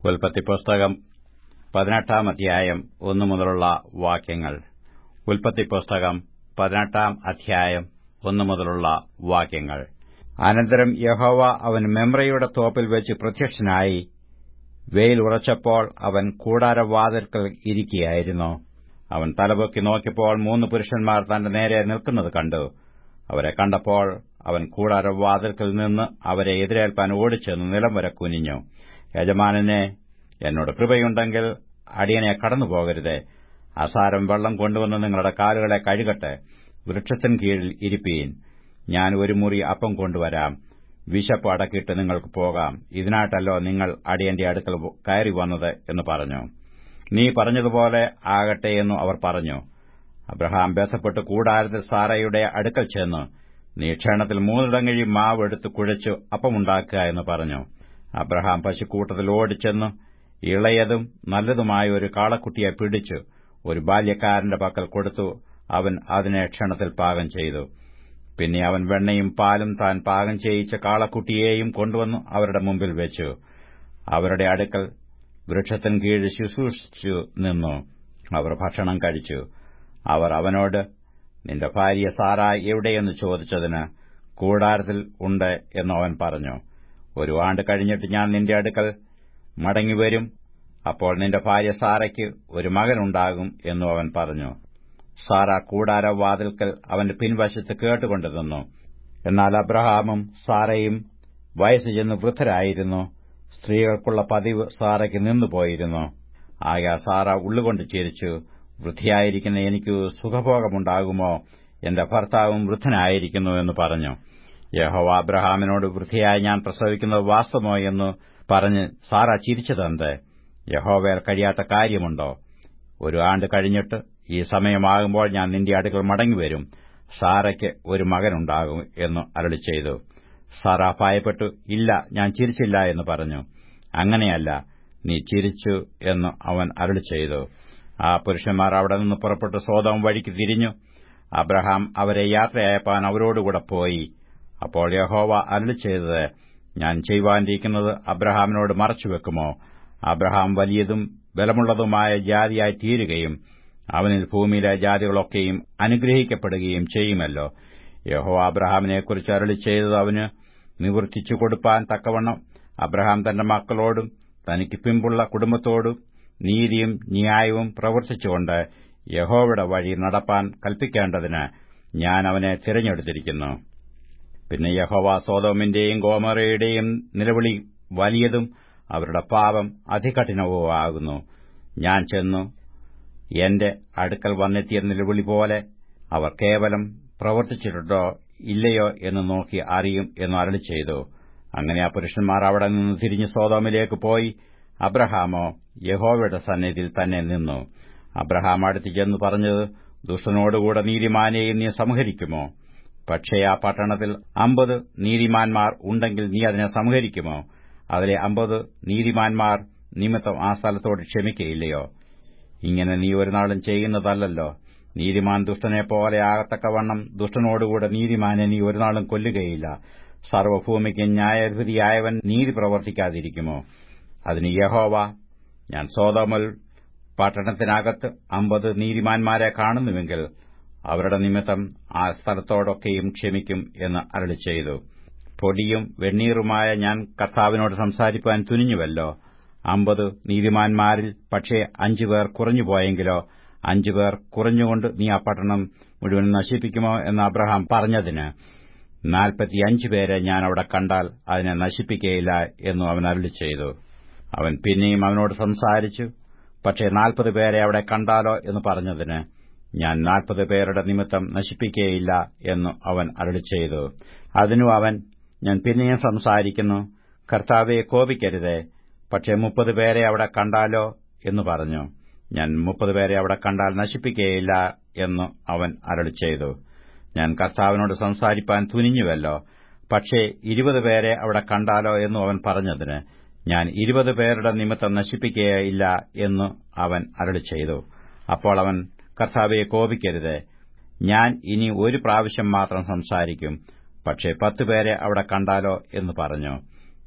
ഉൽപ്പത്തി പുസ്തകം പതിനെട്ടാം അധ്യായം ഒന്നു മുതലുള്ള വാക്യങ്ങൾ ഉൽപ്പത്തി പുസ്തകം പതിനെട്ടാം അധ്യായം ഒന്നു മുതലുള്ള വാക്യങ്ങൾ അനന്തരം യഹോവ അവൻ മെമ്രയുടെ തോപ്പിൽ വെച്ച് പ്രത്യക്ഷനായി വെയിൽ ഉറച്ചപ്പോൾ അവൻ കൂടാരവാതിൽക്കൽ ഇരിക്കുകയായിരുന്നു അവൻ തലപൊക്കി നോക്കിയപ്പോൾ മൂന്ന് പുരുഷന്മാർ തന്റെ നേരെ നിൽക്കുന്നത് കണ്ടു അവരെ കണ്ടപ്പോൾ അവൻ കൂടാരവാതിൽക്കൽ നിന്ന് അവരെ എതിരേൽപ്പാൻ ഓടിച്ചെന്ന് നിലം വരെ കുനിഞ്ഞു യജമാനനെ എന്നോട് കൃപയുണ്ടെങ്കിൽ അടിയനെ കടന്നുപോകരുതേ അസാരം വെള്ളം കൊണ്ടുവന്ന് നിങ്ങളുടെ കാലുകളെ കഴുകട്ടെ വൃക്ഷത്തിൻ കീഴിൽ ഇരിപ്പീൻ ഞാൻ ഒരു മുറി അപ്പം കൊണ്ടുവരാം വിശപ്പ് അടക്കിയിട്ട് നിങ്ങൾക്ക് പോകാം ഇതിനായിട്ടല്ലോ നിങ്ങൾ അടിയന്റെ അടുക്കൽ കയറി വന്നത് എന്ന് പറഞ്ഞു നീ പറഞ്ഞതുപോലെ ആകട്ടെ എന്നു അവർ പറഞ്ഞു അബ്രഹാം ബന്ധപ്പെട്ട് കൂടാരത്തിൽ സാറയുടെ അടുക്കൽ ചെന്ന് നീ ക്ഷണത്തിൽ മൂന്നിടങ്ങഴി മാവ് എടുത്ത് കുഴച്ചു അപ്പമുണ്ടാക്കുക എന്ന് പറഞ്ഞു അബ്രഹാം പശുക്കൂട്ടത്തിൽ ഓടിച്ചെന്ന് ഇളയതും നല്ലതുമായ ഒരു കാളക്കുട്ടിയെ പിടിച്ചു ഒരു ബാല്യക്കാരന്റെ പക്കൽ കൊടുത്തു അവൻ അതിനെ ക്ഷണത്തിൽ പാകം ചെയ്തു പിന്നെ അവൻ വെണ്ണയും പാലും താൻ പാകം ചെയ്യിച്ച കാളക്കുട്ടിയെയും കൊണ്ടുവന്നു അവരുടെ മുമ്പിൽ വെച്ചു അവരുടെ അടുക്കൽ വൃക്ഷത്തിൻ കീഴിൽ ശുശ്രൂഷിച്ചു നിന്നു അവർ ഭക്ഷണം കഴിച്ചു അവർ അവനോട് നിന്റെ ഭാര്യ സാറ എവിടെയെന്ന് ചോദിച്ചതിന് കൂടാരത്തിൽ ഉണ്ട് എന്ന് അവൻ പറഞ്ഞു ഒരു ആണ്ട് കഴിഞ്ഞിട്ട് ഞാൻ നിന്റെ അടുക്കൽ മടങ്ങിവരും അപ്പോൾ നിന്റെ ഭാര്യ സാറയ്ക്ക് ഒരു മകനുണ്ടാകും എന്നു അവൻ പറഞ്ഞു സാറ കൂടാരവാതിൽക്കൽ അവന്റെ പിൻവശത്ത് കേട്ടുകൊണ്ടു നിന്നു എന്നാൽ അബ്രഹാമും സാറയും വയസ്സ് ചെന്ന് വൃദ്ധരായിരുന്നു സ്ത്രീകൾക്കുള്ള പതിവ് സാറയ്ക്ക് നിന്നുപോയിരുന്നു ആകെ സാറ ഉള്ളുകൊണ്ട് ചിരിച്ചു വൃദ്ധിയായിരിക്കുന്ന എനിക്ക് സുഖഭോഗമുണ്ടാകുമോ എന്റെ ഭർത്താവും വൃദ്ധനായിരിക്കുന്നു എന്ന് പറഞ്ഞു യഹോവ അബ്രഹാമിനോട് വൃദ്ധിയായി ഞാൻ പ്രസവിക്കുന്നത് വാസ്തവമോ എന്ന് പറഞ്ഞ് സാറ ചിരിച്ചതെന്ത് യഹോവയിൽ കഴിയാത്ത കാര്യമുണ്ടോ ഒരു ആണ്ട് കഴിഞ്ഞിട്ട് ഈ സമയമാകുമ്പോൾ ഞാൻ നിന്റെ അടുക്കൽ മടങ്ങിവരും സാറയ്ക്ക് ഒരു മകനുണ്ടാകും എന്ന് അരളി ചെയ്തു സാറ ഭയപ്പെട്ടു ഇല്ല ഞാൻ ചിരിച്ചില്ല എന്ന് പറഞ്ഞു അങ്ങനെയല്ല നീ ചിരിച്ചു എന്ന് അവൻ അരളി ചെയ്തു ആ പുരുഷന്മാർ അവിടെ നിന്ന് പുറപ്പെട്ട് സ്വതം വഴിക്ക് തിരിഞ്ഞു അബ്രഹാം അവരെ യാത്രയയപ്പാൻ അവരോടുകൂടെ പോയി അപ്പോൾ യഹോവ അരളി ചെയ്തത് ഞാൻ ചെയ്യുവാനിരിക്കുന്നത് അബ്രഹാമിനോട് മറച്ചുവെക്കുമോ അബ്രഹാം വലിയതും ബലമുള്ളതുമായ ജാതിയായി തീരുകയും അവനിൽ ഭൂമിയിലെ ജാതികളൊക്കെയും അനുഗ്രഹിക്കപ്പെടുകയും ചെയ്യുമല്ലോ യഹോ അബ്രഹാമിനെക്കുറിച്ച് അരളി ചെയ്തത് അവന് നിവർത്തിച്ചു കൊടുപ്പാൻ തക്കവണ്ണം അബ്രഹാം തന്റെ മക്കളോടും തനിക്ക് പിമ്പുള്ള കുടുംബത്തോടും നീതിയും ന്യായവും പ്രവർത്തിച്ചുകൊണ്ട് യഹോവയുടെ വഴി നടപ്പാൻ കൽപ്പിക്കേണ്ടതിന് ഞാൻ അവനെ തിരഞ്ഞെടുത്തിരിക്കുന്നു പിന്നെ യഹോവ സോതോമിന്റെയും ഗോമറയുടെയും നിലവിളി വലിയതും അവരുടെ പാപം അതികഠിനവുമാകുന്നു ഞാൻ ചെന്നു എന്റെ അടുക്കൽ വന്നെത്തിയ നിലവിളി പോലെ അവർ കേവലം പ്രവർത്തിച്ചിട്ടുണ്ടോ ഇല്ലയോ എന്ന് നോക്കി അറിയും എന്ന് അരളി ചെയ്തു അങ്ങനെ ആ പുരുഷന്മാർ അവിടെ നിന്ന് തിരിഞ്ഞ് സോതോമിലേക്ക് പോയി അബ്രഹാമോ യഹോവയുടെ സന്നിധിയിൽ തന്നെ നിന്നു അബ്രഹാം അടുത്ത് ചെന്ന് പറഞ്ഞത് ദുഷ്ടനോടുകൂടെ നീതിമാനെയും നീ സംഹരിക്കുമോ പക്ഷേ ആ പട്ടണത്തിൽ അമ്പത് നീതിമാന്മാർ ഉണ്ടെങ്കിൽ നീ അതിനെ സംഹരിക്കുമോ അതിലെ അമ്പത് നീതിമാന്മാർ നിമിത്തം ആ സ്ഥലത്തോട് ക്ഷമിക്കയില്ലയോ ഇങ്ങനെ നീ ഒരു നാളും ചെയ്യുന്നതല്ലല്ലോ നീതിമാൻ ദുഷ്ടനെ പോലെ ആകത്തക്കവണ്ണം ദുഷ്ടനോടുകൂടെ നീതിമാനെ നീ ഒരു നാളും കൊല്ലുകയില്ല സർവഭൂമിക്ക് ന്യായാധിപതിയായവൻ നീതി പ്രവർത്തിക്കാതിരിക്കുമോ അതിന് യഹോവ ഞാൻ സോതോമൽ പട്ടണത്തിനകത്ത് അമ്പത് നീതിമാന്മാരെ കാണുന്നുവെങ്കിൽ അവരുടെ നിമിത്തം ആ സ്ഥലത്തോടൊക്കെയും ക്ഷമിക്കും എന്ന് അരളി ചെയ്തു പൊടിയും വെണ്ണീറുമായ ഞാൻ കർത്താവിനോട് സംസാരിപ്പാൻ തുനിഞ്ഞുവല്ലോ അമ്പത് നീതിമാന്മാരിൽ പക്ഷേ അഞ്ചുപേർ കുറഞ്ഞുപോയെങ്കിലോ അഞ്ചുപേർ കുറഞ്ഞുകൊണ്ട് നീ ആ പട്ടണം മുഴുവൻ നശിപ്പിക്കുമോ എന്ന് അബ്രഹാം പറഞ്ഞതിന് നാൽപ്പത്തിയഞ്ച് പേരെ ഞാൻ അവിടെ കണ്ടാൽ അതിനെ നശിപ്പിക്കുകയില്ല എന്നു അവൻ അരുളി ചെയ്തു അവൻ പിന്നെയും അവനോട് സംസാരിച്ചു പക്ഷേ നാൽപ്പത് പേരെ അവിടെ കണ്ടാലോ എന്ന് പറഞ്ഞതിന് ഞാൻ നാൽപ്പത് പേരുടെ നിമിത്തം നശിപ്പിക്കുകയില്ല എന്നു അവൻ അരുളി ചെയ്തു അതിനു അവൻ ഞാൻ പിന്നെയും സംസാരിക്കുന്നു കർത്താവെ കോപിക്കരുതേ പക്ഷേ മുപ്പത് പേരെ അവിടെ കണ്ടാലോ എന്ന് പറഞ്ഞു ഞാൻ മുപ്പത് പേരെ അവിടെ കണ്ടാൽ നശിപ്പിക്കുകയില്ല എന്ന് അവൻ അരളി ചെയ്തു ഞാൻ കർത്താവിനോട് സംസാരിപ്പാൻ തുനിഞ്ഞുവല്ലോ പക്ഷേ ഇരുപത് പേരെ അവിടെ കണ്ടാലോ എന്നു അവൻ പറഞ്ഞതിന് ഞാൻ ഇരുപത് പേരുടെ നിമിത്തം നശിപ്പിക്കുകയില്ല എന്നു അവൻ അരളി ചെയ്തു അപ്പോൾ അവൻ കർത്താവെ കോപിക്കരുത് ഞാൻ ഇനി ഒരു പ്രാവശ്യം മാത്രം സംസാരിക്കും പക്ഷേ പത്തുപേരെ അവിടെ കണ്ടാലോ എന്ന് പറഞ്ഞു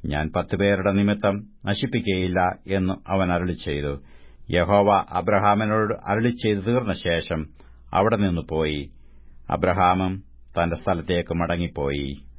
ഞാൻ പത്തുപേരുടെ നിമിത്തം നശിപ്പിക്കുകയില്ല എന്ന് അവൻ അരുളി ചെയ്തു യഹോവ അബ്രഹാമിനോട് അരുളി ചെയ്തു തീർന്ന ശേഷം അവിടെ നിന്ന് പോയി അബ്രഹാമും തന്റെ സ്ഥലത്തേക്ക് മടങ്ങിപ്പോയി